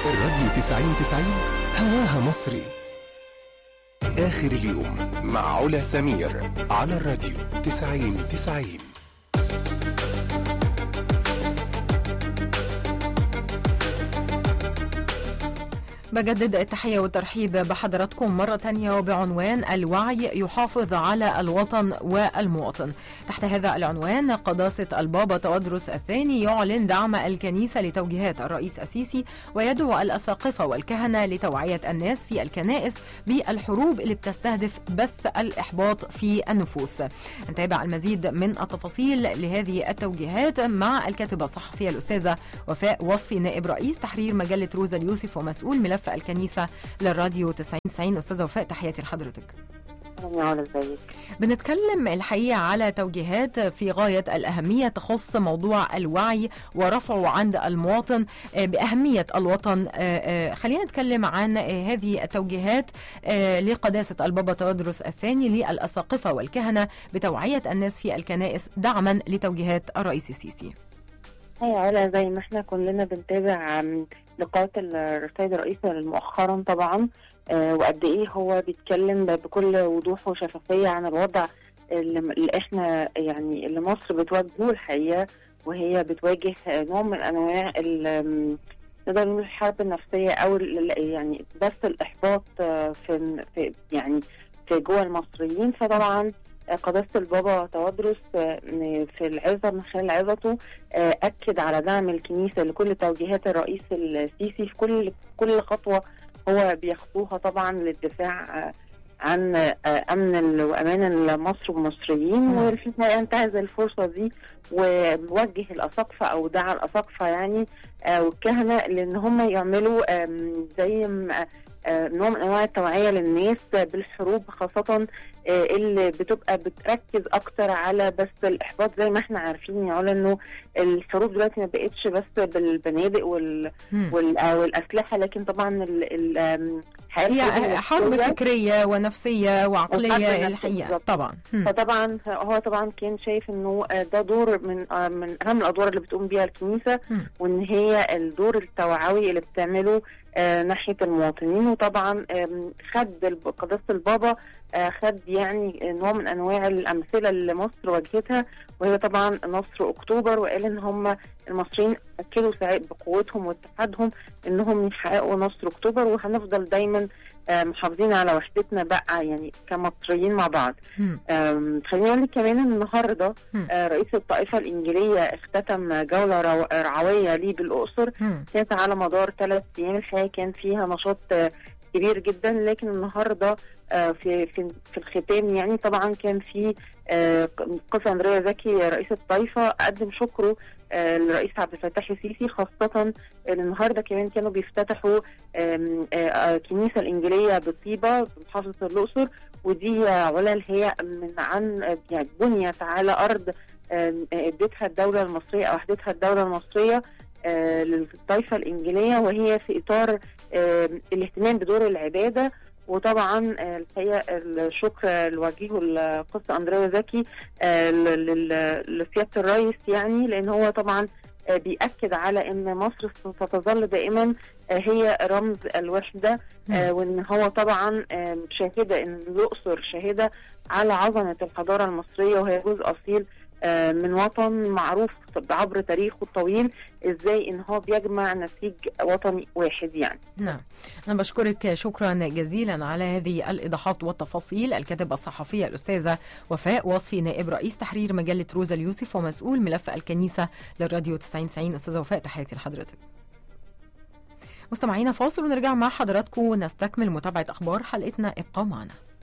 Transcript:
الراديو 90 90 هواها مصري آخر اليوم مع علا سمير على الراديو 90 90 بجدد التحية والترحيب بحضراتكم مرة تانية وبعنوان الوعي يحافظ على الوطن والمواطن تحت هذا العنوان قداسة البابا تودرس الثاني يعلن دعم الكنيسة لتوجيهات الرئيس السيسي ويدعو الأساقفة والكهنة لتوعية الناس في الكنائس بالحروب اللي بتستهدف بث الإحباط في النفوس نتابع المزيد من التفاصيل لهذه التوجيهات مع الكاتبة الصحفية الأستاذة وفاء وصفي نائب رئيس تحرير مجلة روزا اليوسف ومسؤول ملف الكنيسة للراديو 90 90 أستاذة وفاء تحياتي لحضرتك يا علا ازيك بنتكلم الحقيقة على توجيهات في غاية الأهمية تخص موضوع الوعي ورفعه عند المواطن آه، بأهمية الوطن آه، آه، خلينا نتكلم عن آه، هذه التوجيهات آه، لقداسة البابا تودرس الثاني للأساقفة والكهنة بتوعية الناس في الكنائس دعما لتوجيهات الرئيس السيسي هي علا زي ما احنا كلنا بنتابع آم، لقاءات السيد الرئيس مؤخرا طبعا آه، وقد ايه هو بيتكلم ب- بكل وضوح وشفافيه عن الوضع اللي اللي احنا يعني اللي مصر بتواجهه الحقيقه وهي بتواجه آه، نوع من انواع ال- آم، نقدر نقول الحرب النفسيه او ال- ال- يعني بس الاحباط آه، في في يعني في جوه المصريين فطبعا آه، قداسه البابا تودرس آه، في العظه من خلال عظته آه، اكد على دعم الكنيسه لكل توجيهات الرئيس السيسي في كل كل خطوه هو بيخطوها طبعا للدفاع آه، عن آه، امن ال- وامان مصر والمصريين مم. وفي الحقيقه انتهز الفرصه دي ووجه الاساقفه او دعا الاساقفه يعني آه، والكهنه لان هم يعملوا آم، زي ما- آه، نوع من انواع التوعيه للناس بالحروب خاصه آه، اللي بتبقى بتركز اكتر على بس الاحباط زي ما احنا عارفين يا علا انه الحروب دلوقتي ما بقتش بس بالبنادق وال مم. وال- آه، والاسلحه لكن طبعا ال ال آم، الحياة الحروب هي حرب النفسية. فكرية ونفسية وحرب وعقلية نفسية الحقيقة بالظبط. طبعا مم. فطبعا هو طبعا كان شايف انه آه، ده دور من آه، من اهم الادوار اللي بتقوم بيها الكنيسه مم. وان هي الدور التوعوي اللي بتعمله آه، ناحيه المواطنين وطبعا آم، خد الب- قداسه البابا آه، خد يعني نوع من انواع الامثله اللي مصر واجهتها وهي طبعا نصر اكتوبر وقال ان هم المصريين اكدوا ساعات بقوتهم واتحادهم انهم يحققوا نصر اكتوبر وهنفضل دايما آه، محافظين على وحدتنا بقى يعني كمصريين مع بعض مم. أم، خليني اقول لك كمان إن النهارده مم. آه، رئيس الطائفه الانجيليه اختتم جوله رو- رعويه ليه بالاقصر مم. كانت على مدار ثلاث ايام الحقيقه كان فيها نشاط آه، كبير جدا لكن النهارده آه، في في في الختام يعني طبعا كان في آه، قس اندريا زكي رئيس الطائفه قدم شكره آه، للرئيس عبد الفتاح السيسي خاصه إن النهارده كمان كانوا بيفتتحوا آم، آه، آه، كنيسه الانجيليه بطيبه بمحافظه الاقصر ودي علا اللي هي من عن يعني بنيت على ارض آم، آه، ادتها الدوله المصريه او احدتها الدوله المصريه آه، للطائفه الانجيليه وهي في اطار آم، الاهتمام بدور العباده وطبعا آه، الحقيقه الشكر اللي وجهه القس اندريا زكي آه، ل- لل- لسياده الرئيس يعني لان هو طبعا آه، بيأكد على ان مصر ستظل دائما آه، هي رمز الوحده آه، وان هو طبعا آه، شاهده ان الاقصر شاهده على عظمه الحضاره المصريه وهي جزء اصيل آه، من وطن معروف عبر تاريخه الطويل ازاي ان هو بيجمع نسيج وطني واحد يعني نعم أنا بشكرك شكرا جزيلا على هذه الإيضاحات والتفاصيل الكاتبة الصحفية الأستاذة وفاء وصفي نائب رئيس تحرير مجلة روزا اليوسف ومسؤول ملف الكنيسة للراديو 90 90 أستاذة وفاء تحياتي لحضرتك مستمعينا فاصل ونرجع مع حضراتكم نستكمل متابعة أخبار حلقتنا ابقوا معنا